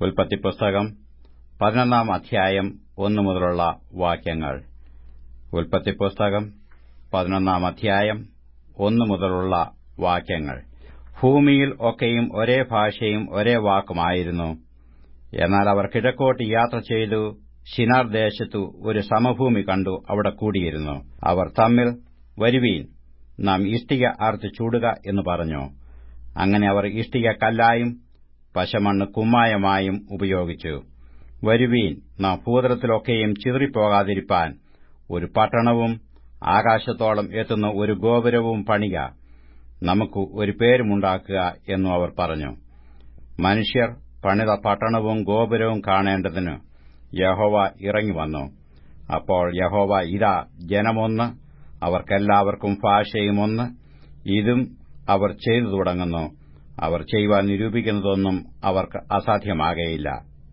ഉൽപ്പത്തി പുസ്തകം പതിനൊന്നാം അധ്യായം ഒന്നു മുതലുള്ള വാക്യങ്ങൾ ഉൽപ്പത്തി പുസ്തകം പതിനൊന്നാം അധ്യായം ഒന്നു മുതലുള്ള വാക്യങ്ങൾ ഭൂമിയിൽ ഒക്കെയും ഒരേ ഭാഷയും ഒരേ വാക്കുമായിരുന്നു എന്നാൽ അവർ കിഴക്കോട്ട് യാത്ര ചെയ്തു ശിനാർ ദേശത്തു ഒരു സമഭൂമി കണ്ടു അവിടെ കൂടിയിരുന്നു അവർ തമ്മിൽ വരുവീൻ നാം ഇഷ്ടിക അറുത്ത് ചൂടുക എന്ന് പറഞ്ഞു അങ്ങനെ അവർ ഇഷ്ടിക കല്ലായും പശമണ്ണ് കുമ്മായമായും ഉപയോഗിച്ചു വരുവീൻ നാം ഭൂതലത്തിലൊക്കെയും ചിതറിപ്പോകാതിരിപ്പാൻ ഒരു പട്ടണവും ആകാശത്തോളം എത്തുന്ന ഒരു ഗോപുരവും പണിക നമുക്ക് ഒരു പേരുമുണ്ടാക്കുക എന്നു അവർ പറഞ്ഞു മനുഷ്യർ പണിത പട്ടണവും ഗോപുരവും കാണേണ്ടതിന് യഹോവ ഇറങ്ങിവന്നു അപ്പോൾ യഹോവ ഇതാ ജനമൊന്ന് അവർക്കെല്ലാവർക്കും ഭാഷയും ഒന്ന് ഇതും അവർ ചെയ്തു തുടങ്ങുന്നു അവർ ചെയ്യുവാൻ നിരൂപിക്കുന്നതൊന്നും അവർക്ക് അസാധ്യമാകയില്ല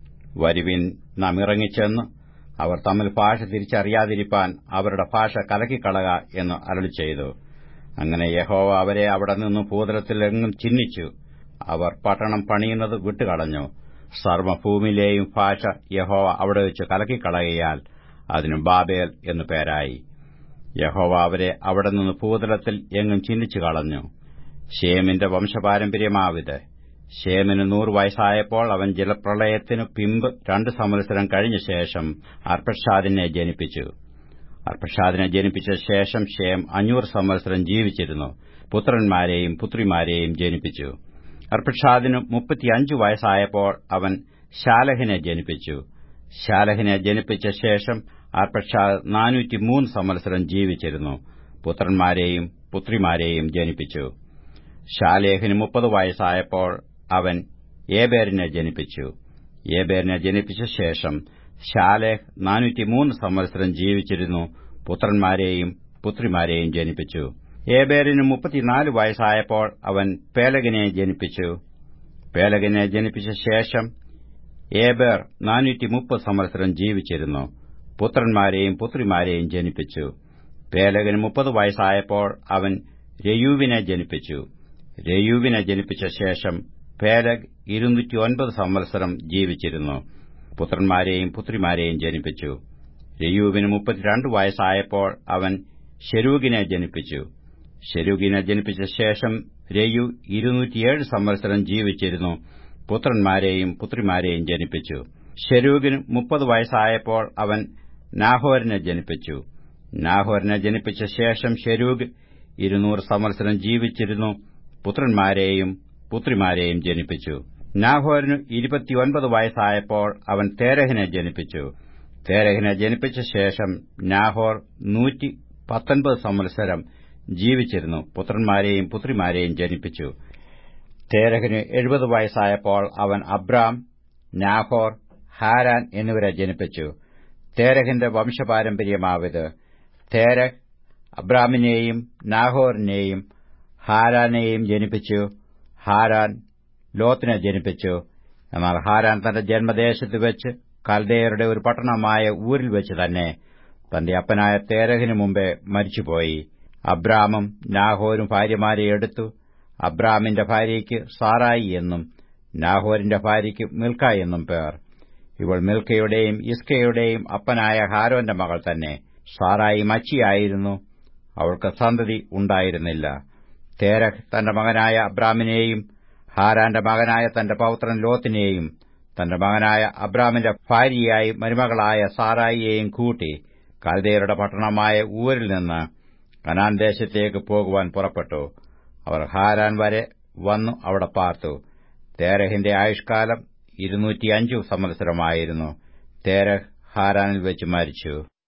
വരുവിൻ നാം ഇറങ്ങിച്ചെന്ന് അവർ തമ്മിൽ ഭാഷ തിരിച്ചറിയാതിരിപ്പാൻ അവരുടെ ഭാഷ കലക്കിക്കളക എന്ന് അരളി ചെയ്തു അങ്ങനെ യഹോവ അവരെ അവിടെ നിന്ന് ഭൂതലത്തിലെങ്ങും ചിഹ്നിച്ചു അവർ പട്ടണം പണിയുന്നത് വിട്ടുകളഞ്ഞു സർവഭൂമിയിലെയും ഭാഷ യഹോവ അവിടെ വെച്ച് കലക്കിക്കളകയാൽ അതിന് ബാബേൽ എന്നു പേരായി യഹോവ അവരെ അവിടെ നിന്ന് ഭൂതലത്തിൽ എങ്ങും ചിഹ്നിച്ചു കളഞ്ഞു ഷേമിന്റെ വംശപാരമ്പര്യമാവിത് ഷേമിന് നൂറ് വയസ്സായപ്പോൾ അവൻ ജലപ്രളയത്തിനു പിമ്പ് രണ്ട് സംവത്സരം കഴിഞ്ഞ ശേഷം അർപ്പഷാദിനെ ജനിപ്പിച്ചു അർപ്പഷാദിനെ ജനിപ്പിച്ച ശേഷം ഷേം അഞ്ഞൂറ് സംവത്സരം ജീവിച്ചിരുന്നു പുത്രന്മാരെയും പുത്രിമാരെയും ജനിപ്പിച്ചു അർപ്പഷാദിന് മുപ്പത്തിയഞ്ചു വയസ്സായപ്പോൾ അവൻ ശാലഹിനെ ജനിപ്പിച്ചു ശാലഹിനെ ജനിപ്പിച്ച ശേഷം അർപ്പഷാദ് നാനൂറ്റിമൂന്ന് സംവത്സരം ജീവിച്ചിരുന്നു പുത്രന്മാരെയും പുത്രിമാരെയും ജനിപ്പിച്ചു ശാലേഹിന് മുപ്പത് വയസ്സായപ്പോൾ അവൻ ഏബേരിനെ ജനിപ്പിച്ചു ഏബേരിനെ ജനിപ്പിച്ച ശേഷം ശാലേഹ് നാനൂറ്റിമൂന്ന് സംവത്സരം ജീവിച്ചിരുന്നു പുത്രന്മാരെയും പുത്രിമാരെയും ജനിപ്പിച്ചു ഏബേരിന് മുപ്പത്തിനാല് വയസ്സായപ്പോൾ അവൻ പേലകിനെ ജനിപ്പിച്ചു പേലകിനെ ജനിപ്പിച്ച ശേഷം ഏബേർ നാനൂറ്റിമുപ്പത് സംവത്സരം ജീവിച്ചിരുന്നു പുത്രന്മാരെയും പുത്രിമാരെയും ജനിപ്പിച്ചു പേലകിന് മുപ്പത് വയസ്സായപ്പോൾ അവൻ രയൂവിനെ ജനിപ്പിച്ചു രയൂവിനെ ജനിപ്പിച്ച ശേഷം പേലഗ് ഇരുന്നൂറ്റിയൊൻപത് സംവത്സരം ജീവിച്ചിരുന്നു പുത്രന്മാരെയും പുത്രിമാരെയും ജനിപ്പിച്ചു രയൂവിന് മുപ്പത്തിരണ്ട് വയസ്സായപ്പോൾ അവൻ ഷെരൂഗിനെ ജനിപ്പിച്ചു ഷെരൂഗിനെ ജനിപ്പിച്ച ശേഷം രയു ഇരുന്നൂറ്റിയേഴ് സംവത്സരം ജീവിച്ചിരുന്നു പുത്രന്മാരെയും പുത്രിമാരെയും ജനിപ്പിച്ചു ഷെരൂഗിന് മുപ്പത് വയസ്സായപ്പോൾ അവൻ നാഹോരിനെ ജനിപ്പിച്ചു നാഹോരിനെ ജനിപ്പിച്ച ശേഷം ഷെരൂഗ് ഇരുന്നൂറ് സംവത്സരം ജീവിച്ചിരുന്നു പുത്രന്മാരെയും പുത്രിമാരെയും ജനിപ്പിച്ചു നാഹോരിന് ഇരുപത്തിയൊൻപത് വയസ്സായപ്പോൾ അവൻ തേരഹിനെ ജനിപ്പിച്ചു തേരഹിനെ ജനിപ്പിച്ച ശേഷം നാഹോർ നൂറ്റി പത്തൊൻപത് സംവത്സരം ജീവിച്ചിരുന്നു പുത്രന്മാരെയും പുത്രിമാരെയും ജനിപ്പിച്ചു തേരഹിന് എഴുപത് വയസ്സായപ്പോൾ അവൻ അബ്രാം നാഹോർ ഹാരാൻ എന്നിവരെ ജനിപ്പിച്ചു തേരഹിന്റെ വംശപാരമ്പര്യമാവിത് തേരഹ് അബ്രാമിനെയും നാഹോറിനെയും ഹാരാനെയും ജനിപ്പിച്ചു ഹാരാൻ ലോത്തിനെ ജനിപ്പിച്ചു എന്നാൽ ഹാരാൻ തന്റെ ജന്മദേശത്ത് വെച്ച് കൽദയരുടെ ഒരു പട്ടണമായ ഊരിൽ വെച്ച് തന്നെ തന്റെ അപ്പനായ തേരഹിനു മുമ്പേ മരിച്ചുപോയി അബ്രാമും നാഹോരും ഭാര്യമാരെ എടുത്തു അബ്രാമിന്റെ ഭാര്യയ്ക്ക് സാറായി എന്നും നാഹോരിന്റെ ഭാര്യയ്ക്ക് മിൽക്ക എന്നും പേർ ഇവൾ മിൽക്കയുടെയും ഇസ്കയുടെയും അപ്പനായ ഹാരോന്റെ മകൾ തന്നെ സാറായി മച്ചിയായിരുന്നു അവൾക്ക് സന്തതി ഉണ്ടായിരുന്നില്ല തേരഹ് തന്റെ മകനായ അബ്രാമിനെയും ഹാരാന്റെ മകനായ തന്റെ പൌത്രൻ ലോത്തിനെയും തന്റെ മകനായ അബ്രാമിന്റെ ഭാര്യയായി മരുമകളായ സാറായിയെയും കൂട്ടി കൽദയരുടെ പട്ടണമായ ഊരിൽ നിന്ന് കനാൻ ദേശത്തേക്ക് പോകുവാൻ പുറപ്പെട്ടു അവർ ഹാരാൻ വരെ വന്നു അവിടെ പാർത്തു തേരഹിന്റെ ആയുഷ്കാലം ഇരുന്നൂറ്റിയഞ്ചു സംവത്സരമായിരുന്നു തേരഹ് ഹാരാനിൽ വെച്ച് മരിച്ചു